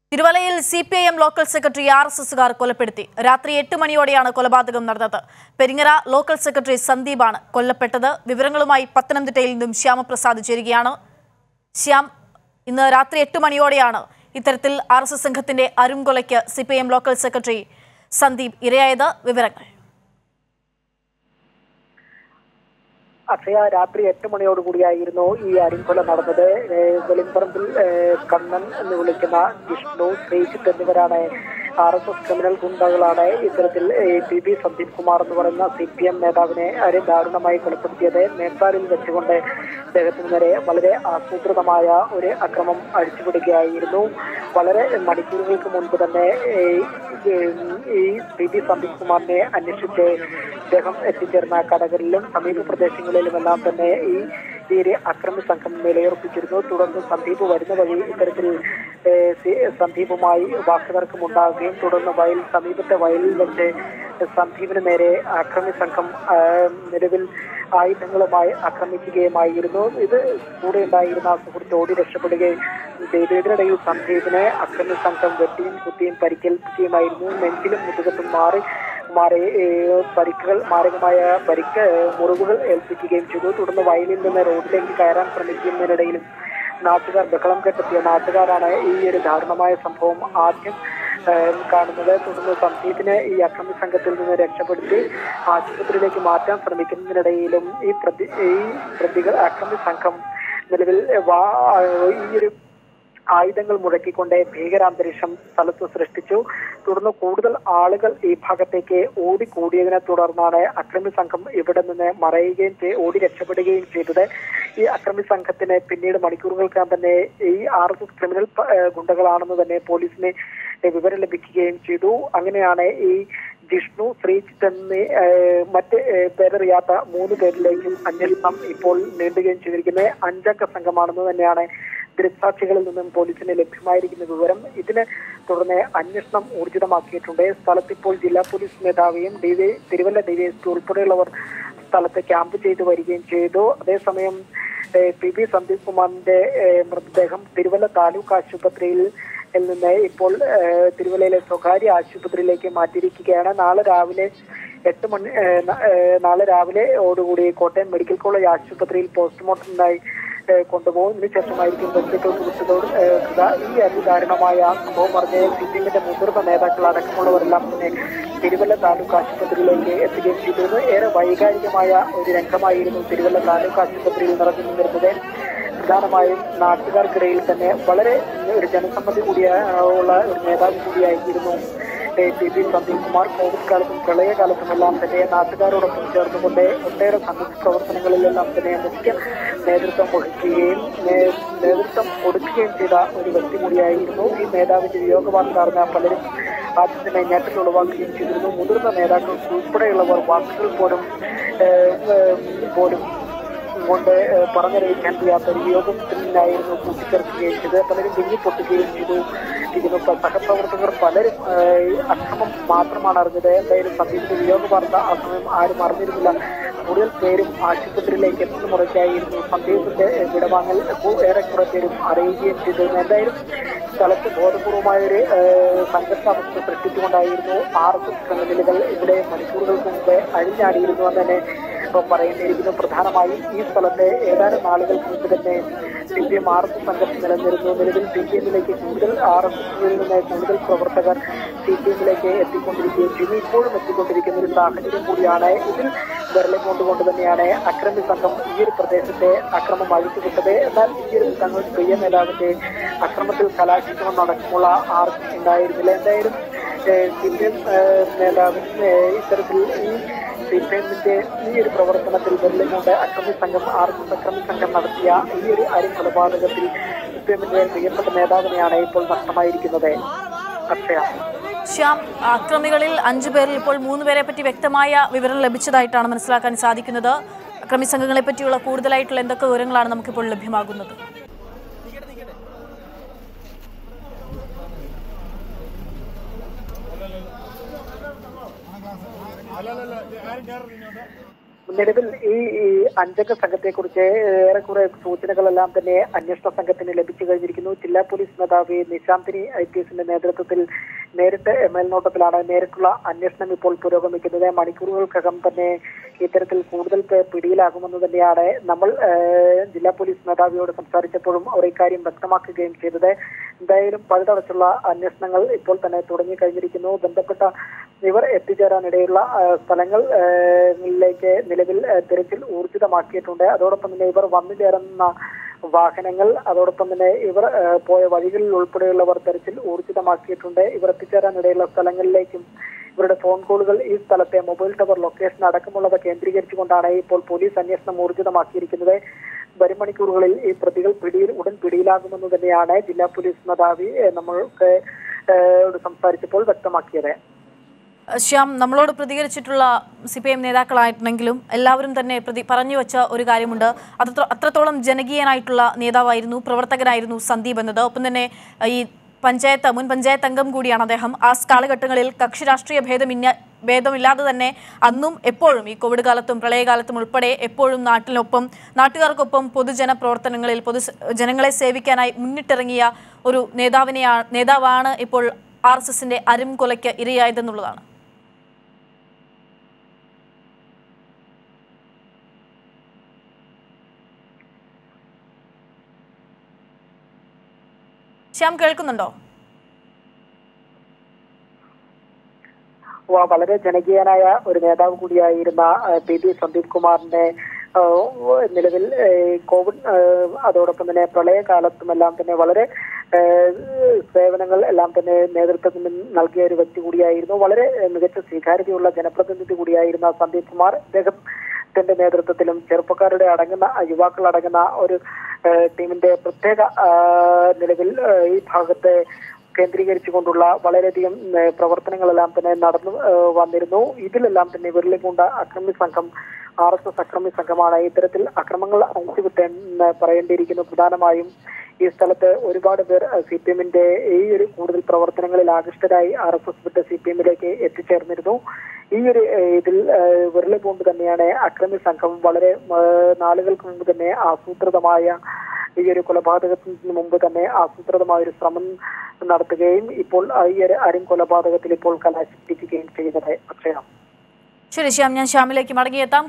തിരുവല്ലയിൽ C P I M local secretary R S എസുകാർ കൊലപ്പെടുത്തി രാത്രി എട്ട് മണിയോടെയാണ് കൊലപാതകം നടന്നത് പെരിങ്ങര ലോക്കൽ സെക്രട്ടറി സന്ദീപാണ് കൊല്ലപ്പെട്ടത് വിവരങ്ങളുമായി പത്തനംതിട്ടയിൽ നിന്നും ശ്യാമപ്രസാദ് ചേരുകയാണ് ശ്യാം ഇന്ന് രാത്രി എട്ട് മണിയോടെയാണ് ഇത്തരത്തിൽ ആർ എസ് എസ് സംഘത്തിന്റെ അരുംകൊലയ്ക്ക് C P I M local secretary Sandeep ഇരയായത് വിവരങ്ങൾ അക്ഷയ രാത്രി എട്ട് മണിയോടുകൂടിയായിരുന്നു ഈ അരിങ്കൊല നടന്നത് ഏഹ് വെളിമ്പറമ്പിൽ ഏഹ് കണ്ണൻ എന്ന് വിളിക്കുന്ന വിഷ്ണു ശ്രീജിത്ത് എന്നിവരാണ് ആർ എസ് എസ് ക്രിമിനൽ ഗുണ്ടകളാണ് ഇത്തരത്തിൽ ഏഹ് പി ബി സന്ദീപ് കുമാർ എന്ന് പറയുന്ന സി പി എം നേതാവിനെ അരെ ദാരുണമായി കൊലപ്പെടുത്തിയത് നേപ്പാളിൽ വെച്ചുകൊണ്ട് അദ്ദേഹത്തിന് നേരെ വളരെ ആസൂത്രിതമായ ഒരു അക്രമം അഴിച്ചുവിടുകയായിരുന്നു വളരെ മണിക്കൂറുകൾക്ക് മുൻപ് തന്നെ ഏഹ് ഈ പി ബി സന്ദീപ് കുമാറിനെ അന്വേഷിച്ച് ഇദ്ദേഹം എത്തിച്ചേർന്ന കടകളിലും സമീപ പ്രദേശങ്ങളിലുമെല്ലാം തന്നെ ഈ ഈ ഒരു അക്രമി സംഘം നിലയുറപ്പിച്ചിരുന്നു തുടർന്ന് സന്ദീപ് വരുന്ന വഴി ഇത്തരത്തിൽ ഏഹ്, സി- സന്ദീപുമായി വാക്കുതർക്കം ഉണ്ടാവുകയും തുടർന്ന് വയൽ സമീപത്തെ വയലിൽ വെച്ച് സന്ദീപിന് നേരെ അക്രമി സംഘം ആഹ്, നിലവിൽ ആയുധങ്ങളുമായി ആക്രമിക്കുകയുമായിരുന്നു ഇത് കൂടെ ഉണ്ടായിരുന്ന സുഹൃത്ത് ഓടി രക്ഷപ്പെടുകയും ചെയ്തു ഇതിനിടയിൽ സന്ദീപിനെ അക്രമി സംഘം വെട്ടിയും കുത്തിയും പരിക്കേൽപ്പിക്കുകയുമായിരുന്നു നെഞ്ചിലും മുതുകത്തും മാറി മാറി ഏഹ്, പരിക്കുകൾ മാരകമായ പരിക്ക് ഏഹ്, മുറിവുകൾ ഏൽപ്പിക്കുകയും ചെയ്തു തുടർന്ന് വയലിൽ നിന്ന് റോഡിലേക്ക് കയറാൻ ശ്രമിക്കുന്നതിനിടയിലും നാട്ടുകാർ ബഹളം കെട്ടെത്തിയ നാട്ടുകാരാണ് ഈ ഒരു ദാരുണമായ സംഭവം ആദ്യം ഏഹ്, കാണുന്നത് തുടർന്ന് സന്ദീപിനെ ഈ അക്രമി സംഘത്തിൽ നിന്ന് രക്ഷപ്പെടുത്തി ആശുപത്രിയിലേക്ക് മാറ്റാൻ ശ്രമിക്കുന്നതിനിടയിലും ഈ പ്രതി ഈ പ്രതികൾ അക്രമി സംഘം നിലവിൽ വാ ഈ ഒരു ആയുധങ്ങൾ മുഴക്കിക്കൊണ്ട് ഭീകരാന്തരീക്ഷം സ്ഥലത്ത് സൃഷ്ടിച്ചു തുടർന്ന് കൂടുതൽ ആളുകൾ ഈ ഭാഗത്തേക്ക് ഓടിക്കൂടിയതിനെ തുടർന്നാണ് അക്രമി സംഘം ഇവിടെ നിന്ന് മറയുകയും ചെയ്- ഓടി രക്ഷപ്പെടുകയും ചെയ്തത് ഈ അക്രമി സംഘത്തിന് പിന്നീട് മണിക്കൂറുകൾക്കകം തന്നെ ഈ ആർ എസ് എസ് ക്രിമിനൽ പ- ഏഹ് ഗുണ്ടകളാണെന്ന് തന്നെ പോലീസിന് വിവരം ലഭിക്കുകയും ചെയ്തു അങ്ങനെയാണ് ഈ ജിഷ്ണു ശ്രീജിത്ത് എന്നീ ഏഹ്, മറ്റ് ഏഹ്, പേരറിയാത്ത മൂന്ന് പേരിലേക്കും അന്വേഷണം ഇപ്പോൾ നീണ്ടുകയും ചെയ്തിരിക്കുന്നത് അഞ്ചംഗ സംഘമാണെന്ന് തന്നെയാണ് ദൃക്സാക്ഷികളിൽ നിന്നും പോലീസിന് ലഭ്യമായിരിക്കുന്ന വിവരം ഇതിനെ തുടർന്ന് അന്വേഷണം ഊർജിതമാക്കിയിട്ടുണ്ട് സ്ഥലത്ത് ഇപ്പോൾ ജില്ലാ പോലീസ് മേധാവിയും ഡിവൈ തിരുവല്ല ഡിവൈഎസ്പി ഉൾപ്പെടെയുള്ളവർ സ്ഥലത്ത് ക്യാമ്പ് ചെയ്തു വരികയും ചെയ്തു അതേസമയം ഏഹ്, പി ബി സന്ദീപ് കുമാറിന്റെ ഏഹ്, മൃതദേഹം തിരുവല്ല താലൂക്ക് ആശുപത്രിയിൽ ൽ നിന്ന് ഇപ്പോൾ ഏഹ്, തിരുവല്ലയിലെ സ്വകാര്യ ആശുപത്രിയിലേക്ക് മാറ്റിയിരിക്കുകയാണ് നാളെ രാവിലെ എട്ട് മണി ഏഹ്, ന- ഏഹ്, നാളെ രാവിലെ ഓടുകൂടി കോട്ടയം മെഡിക്കൽ കോളേജ് ആശുപത്രിയിൽ പോസ്റ്റ്മോർട്ടത്തിനായി ഏഹ്, കൊണ്ടുപോകും ഇതിനുശേഷമായിരിക്കും ബന്ധുക്കൾക്ക് വിട്ടതോട് ഏഹ്, കൃത- ഈ അതിദാരുണമായ സംഭവം പറഞ്ഞ സി പി എമ്മിന്റെ മുതിർന്ന നേതാക്കൾ അടക്കമുള്ളവരെല്ലാം തന്നെ തിരുവല്ല താലൂക്ക് ആശുപത്രിയിലേക്ക് എത്തുകയും ചെയ്തിരുന്നു ഏറെ വൈകാരികമായ ഒരു രംഗമായിരുന്നു തിരുവല്ല താലൂക്ക് ആശുപത്രിയിൽ നടന്നു നിന്നിരുന്നത് പ്രധാനമായും നാട്ടുകാർക്കിടയിൽ തന്നെ വളരെ ഒരു ജനസമ്മതി കൂടിയ ഉള്ള ഒരു നേതാവ് കൂടിയായിരുന്നു ഏഹ് P P Sandeep Kumar Covid കാലത്തും പ്രളയകാലത്തുമെല്ലാം തന്നെ നാട്ടുകാരോടൊപ്പം ചേർന്നുകൊണ്ട് ഒട്ടേറെ സന്നദ്ധ പ്രവർത്തനങ്ങളിലെല്ലാം തന്നെ മുഖ്യ നേതൃത്വം വഹിക്കുകയും നേ- നേതൃത്വം കൊടുക്കുകയും ചെയ്ത ഒരു വ്യക്തി കൂടിയായിരുന്നു ഈ നേതാവിന്റെ വിയോഗ വാർത്ത അറിഞ്ഞ പലരും ആദ്യം തന്നെ ഞെട്ടൽ ഉളവാക്കുകയും ചെയ്തിരുന്നു മുതിർന്ന നേതാക്കൾ ഉൾപ്പെടെയുള്ളവർ വാക്കുകൾ പോലും ഏഹ്, ഏഹ്, പോലും കൊണ്ട് ഏഹ്, പറഞ്ഞറിയിക്കാൻ കഴിയാത്ത ഒരു വിയോഗത്തിനായിരുന്നു കൂട്ടിച്ചേർക്കുകയും ചെയ്ത് പലരും വിങ്ങിപ്പൊട്ടുകയും ചെയ്തു ഇതിന് പ- സഹപ്രവർത്തകർ പലരും ഏഹ്, ഈ അക്രമം മാത്രമാണ് അറിഞ്ഞത് എന്തായാലും സന്ദീപിന്റെ വിയോഗ വാർത്ത ആ സമയം ആരും അറിഞ്ഞിരുന്നില്ല കൂടുതൽ പേരും ആശുപത്രിയിലേക്ക് എത്തുന്ന മുറയ്ക്കായിരുന്നു സന്ദീപിന്റെ ഏഹ്, വിടവാങ്ങൽ കു- ഏറെക്കുറെ പേരും അറിയുകയും ചെയ്തിരുന്നു എന്തായാലും സ്ഥലത്ത് ബോധപൂർവമായ ഒരു ഏഹ്, സംഘർഷാവസ്ഥ സൃഷ്ടിച്ചുകൊണ്ടായിരുന്നു ആർ എസ് എസ് ക്രിമിനലുകൾ ഇവിടെ മണിക്കൂറുകൾക്ക് മുമ്പ് അഴിഞ്ഞാടിയിരുന്നു എന്ന് തന്നെ ഇപ്പോൾ പറയേണ്ടിയിരിക്കുന്നു പ്രധാനമായും ഈ സ്ഥലത്തെ ഏതാനും നാളുകൾക്ക് മുമ്പ് തന്നെ C P M R S S സംഘർഷം നിലനിന്നിരുന്നു നിലവിൽ സി പി എമ്മിലേക്ക് കൂടുതൽ ആർ എസ് എസിൽ നിന്ന് കൂടുതൽ പ്രവർത്തകർ സി പി എമ്മിലേക്ക് എത്തിക്കൊണ്ടിരിക്കുകയും ചെയ്തു ഇപ്പോഴും എത്തിക്കൊണ്ടിരിക്കുന്ന ഒരു സാഹചര്യം കൂടിയാണ് ഇതിൽ വിരളം കൊണ്ടുകൊണ്ട് തന്നെയാണ് അക്രമി സംഘം ഈ ഒരു പ്രദേശത്തെ അക്രമം അഴിച്ചുവിട്ടത് എന്നാൽ ഈ ഒരു തങ്ങൾ പ്രിയ നേതാവിന്റെ അക്രമത്തിൽ കലാശിക്കണമെന്നടക്കമുള്ള ആർക്കും ഉണ്ടായിരുന്നില്ല എന്തായാലും സി പി എം നേതാവ് ഏഹ്, ഇത്തരത്തിൽ ഈ സി പി എമ്മിന്റെ ഈ ഒരു പ്രവർത്തനത്തിൽ വെള്ളിമൂട് അക്രമി സംഘം ആർ എസ് എസ് അക്രമി സംഘം നടത്തിയ ഈ ഒരു അരി കൊലപാതകത്തിൽ സി പി എമ്മിന്റെ പ്രിയപ്പെട്ട നേതാവിനെയാണ് ഇപ്പോൾ നഷ്ടമായിരിക്കുന്നത് അക്ഷയ ശ്യാം അക്രമികളിൽ അഞ്ചു പേരിൽ ഇപ്പോൾ മൂന്ന് പേരെ പറ്റി വ്യക്തമായ വിവരം ലഭിച്ചതായിട്ടാണ് മനസ്സിലാക്കാൻ സാധിക്കുന്നത് അക്രമി സംഘങ്ങളെ പറ്റിയുള്ള കൂടുതലായിട്ടുള്ള എന്തൊക്കെ വിവരങ്ങളാണ് നമുക്കിപ്പോൾ ലഭ്യമാകുന്നത് നിലവിൽ ഈ ഈ അഞ്ചംഗ സംഘത്തെക്കുറിച്ച് ഏറെക്കുറെ സൂചനകളെല്ലാം തന്നെ അന്വേഷണ സംഘത്തിന് ലഭിച്ചു കഴിഞ്ഞിരിക്കുന്നു ജില്ലാ പോലീസ് മേധാവി നിശാന്തിനി ഐ പി എസിന്റെ നേതൃത്വത്തിൽ നേരിട്ട് മേൽനോട്ടത്തിലാണ് നേരിട്ടുള്ള അന്വേഷണം ഇപ്പോൾ പുരോഗമിക്കുന്നത് മണിക്കൂറുകൾക്കകം തന്നെ ഇത്തരത്തിൽ കൂടുതൽ പേർ പിടിയിലാകുമെന്ന് തന്നെയാണ് നമ്മൾ ഏഹ്, ജില്ലാ പോലീസ് മേധാവിയോട് സംസാരിച്ചപ്പോഴും അവർ ഇക്കാര്യം വ്യക്തമാക്കുകയും ചെയ്തത് എന്തായാലും പഴുതടച്ചുള്ള അന്വേഷണങ്ങൾ ഇപ്പോൾ തന്നെ തുടങ്ങി കഴിഞ്ഞിരിക്കുന്നു ബന്ധപ്പെട്ട ഇവർ എത്തിച്ചേരാനിടയുള്ള ആ, സ്ഥലങ്ങൾ ആ, ങ്ങളിലേക്ക് നിലവിൽ ആ, തിരച്ചിൽ ഊർജിതമാക്കിയിട്ടുണ്ട് അതോടൊപ്പം തന്നെ ഇവർ വന്നു ചേരുന്ന വാഹനങ്ങൾ അതോടൊപ്പം തന്നെ ഇവർ ആ, പോയ വഴികളിൽ ഉൾപ്പെടെയുള്ളവർ തെരച്ചിൽ ഊർജിതമാക്കിയിട്ടുണ്ട് ഇവർ എത്തിച്ചേരാനിടയുള്ള സ്ഥലങ്ങളിലേക്കും ഇവരുടെ ഫോൺ കോളുകൾ ഈ സ്ഥലത്തെ മൊബൈൽ ടവർ ലൊക്കേഷൻ അടക്കമുള്ളവ കേന്ദ്രീകരിച്ചുകൊണ്ടാണ് ഇപ്പോൾ പോലീസ് അന്വേഷണം ഊർജിതമാക്കിയിരിക്കുന്നത് വരും മണിക്കൂറുകളിൽ ഈ പ്രതികൾ പിടിയിൽ ഉടൻ പിടിയിലാകുമെന്ന് തന്നെയാണ് ജില്ലാ പോലീസ് മേധാവി ഏ, നമ്മൾക്ക് ഏ, യോട് സംസാരിച്ചപ്പോൾ വ്യക്തമാക്കിയത് ശ്യാം നമ്മളോട് പ്രതികരിച്ചിട്ടുള്ള സി പി എം നേതാക്കളായിട്ടുണ്ടെങ്കിലും എല്ലാവരും തന്നെ പ്രതി പറഞ്ഞു വെച്ച ഒരു കാര്യമുണ്ട് അത്ര അത്രത്തോളം ജനകീയനായിട്ടുള്ള നേതാവായിരുന്നു പ്രവർത്തകനായിരുന്നു സന്ദീപ് എന്നത് ഒപ്പം തന്നെ ഈ പഞ്ചായത്ത് മുൻ പഞ്ചായത്ത് അംഗം കൂടിയാണ് അദ്ദേഹം ആ കാലഘട്ടങ്ങളിൽ കക്ഷി രാഷ്ട്രീയ ഭേദമില്ല ഭേദമില്ലാതെ തന്നെ അന്നും എപ്പോഴും ഈ കോവിഡ് കാലത്തും പ്രളയകാലത്തും ഉൾപ്പെടെ എപ്പോഴും നാട്ടിനൊപ്പം നാട്ടുകാർക്കൊപ്പം പൊതുജന പ്രവർത്തനങ്ങളിൽ പൊതു ജനങ്ങളെ സേവിക്കാനായി മുന്നിട്ടിറങ്ങിയ ഒരു നേതാവിനെയാണ് നേതാവാണ് ഇപ്പോൾ ആർ എസ് എസിന്റെ അരുംകൊലയ്ക്ക് ഇരയായതെന്നുള്ളതാണ് ശ്യാം കേൾക്കുന്നുണ്ടോ വ- വളരെ ജനകീയനായ ഒരു നേതാവ് കൂടിയായിരുന്ന ആ, പി ബി സന്ദീപ് കുമാറിന്റെ ആ, നിലവിൽ ഏ, കോവിഡ് ആ, അതോടൊപ്പം തന്നെ പ്രളയകാലത്തുമെല്ലാം തന്നെ വളരെ ഏ, സേവനങ്ങൾ എല്ലാം തന്നെ നേതൃത്വത്തിന് നൽകിയ ഒരു വ്യക്തി കൂടിയായിരുന്നു വളരെ ഏ, മികച്ച സ്വീകാര്യതയുള്ള ജനപ്രതിനിധി കൂടിയായിരുന്ന സന്ദീപ് കുമാർ അദ്ദേഹത്തിന്റെ നേതൃത്വത്തിലും ചെറുപ്പക്കാരുടെ അടങ്ങുന്ന യുവാക്കൾ അടങ്ങുന്ന ഒരു ഏ, ടീമിന്റെ പ്രത്യേക ആ, നിലവിൽ ഏ, ഈ ഭാഗത്തെ കേന്ദ്രീകരിച്ചുകൊണ്ടുള്ള വളരെയധികം ഏ, പ്രവർത്തനങ്ങളെല്ലാം തന്നെ നടന്നു ഏ, വന്നിരുന്നു ഇതിലെല്ലാം തന്നെ വിരലിക്കൊണ്ട അക്രമി സംഘം ആർ എസ് എസ് അക്രമി സംഘമാണ് ഇത്തരത്തിൽ അക്രമങ്ങൾ അഴിച്ചുവിട്ടെന്ന് പറയേണ്ടിയിരിക്കുന്നു പ്രധാനമായും ഈ സ്ഥലത്ത് ഒരുപാട് പേർ സി പി എമ്മിന്റെ ഈ ഒരു കൂടുതൽ പ്രവർത്തനങ്ങളിൽ ആകൃഷ്ടരായി ആർ എസ് എസ് വിട്ട് സി പി എമ്മിലേക്ക് എത്തിച്ചേർന്നിരുന്നു ഈ ഒരു ഏ, ഇതിൽ ഏ, വിരളി കൊണ്ട് തന്നെയാണ് അക്രമി സംഘം വളരെ ഏ, നാളുകൾക്ക് മുമ്പ് തന്നെ ആസൂത്രിതമായ ഈ ഒരു കൊലപാതകത്തിന് മുമ്പ് തന്നെ ആസൂത്രിതമായ ഒരു ശ്രമം നടത്തുകയും ഇപ്പോൾ ഈ ഒരു അരും കൊലപാതകത്തിൽ ഇപ്പോൾ കലാശിപ്പിക്കുകയും ചെയ്യുന്നത് അക്ഷയ ശരി ശ്യാം ഞാൻ ശ്യാമിലേക്ക് മടങ്ങിയെത്താം